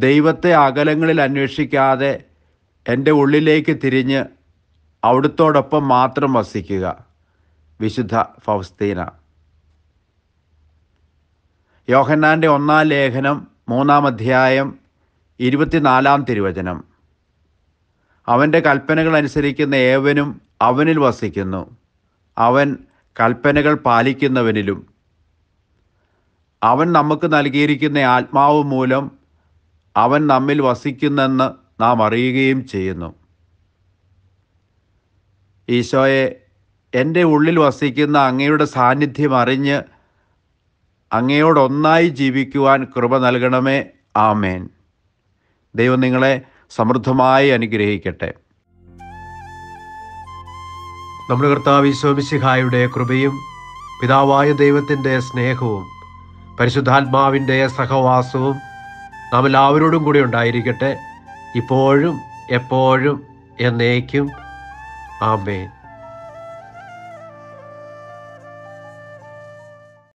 ദൈവത്തെ അകലങ്ങളിൽ അന്വേഷിക്കാതെ എൻ്റെ ഉള്ളിലേക്ക് തിരിഞ്ഞ് അവിടുത്തോടൊപ്പം മാത്രം വസിക്കുക വിശുദ്ധ ഫൗസ്തീന യോഹന്നാൻ്റെ ഒന്നാം ലേഖനം മൂന്നാം അധ്യായം ഇരുപത്തിനാലാം തിരുവചനം അവൻ്റെ കൽപ്പനകൾ അനുസരിക്കുന്ന ഏവനും അവനിൽ വസിക്കുന്നു അവൻ കൽപ്പനകൾ പാലിക്കുന്നവനിലും അവൻ നമുക്ക് നൽകിയിരിക്കുന്ന ആത്മാവ് മൂലം അവൻ നമ്മിൽ വസിക്കുന്നെന്ന് നാം അറിയുകയും ചെയ്യുന്നു ഈശോയെ എൻ്റെ ഉള്ളിൽ വസിക്കുന്ന അങ്ങയുടെ സാന്നിധ്യം അറിഞ്ഞ് അങ്ങയോടൊന്നായി ജീവിക്കുവാൻ കൃപ നൽകണമേ ആമേൻ ദൈവം നിങ്ങളെ സമൃദ്ധമായി അനുഗ്രഹിക്കട്ടെ നമ്മുടെ കർത്താവ് ഈശോമിശിഹായുടെ കൃപയും പിതാവായ ദൈവത്തിൻ്റെ സ്നേഹവും പരിശുദ്ധാത്മാവിൻ്റെ സഹവാസവും നാം എല്ലാവരോടും കൂടി ഉണ്ടായിരിക്കട്ടെ ഇപ്പോഴും എപ്പോഴും എന്നേക്കും ആമേൻ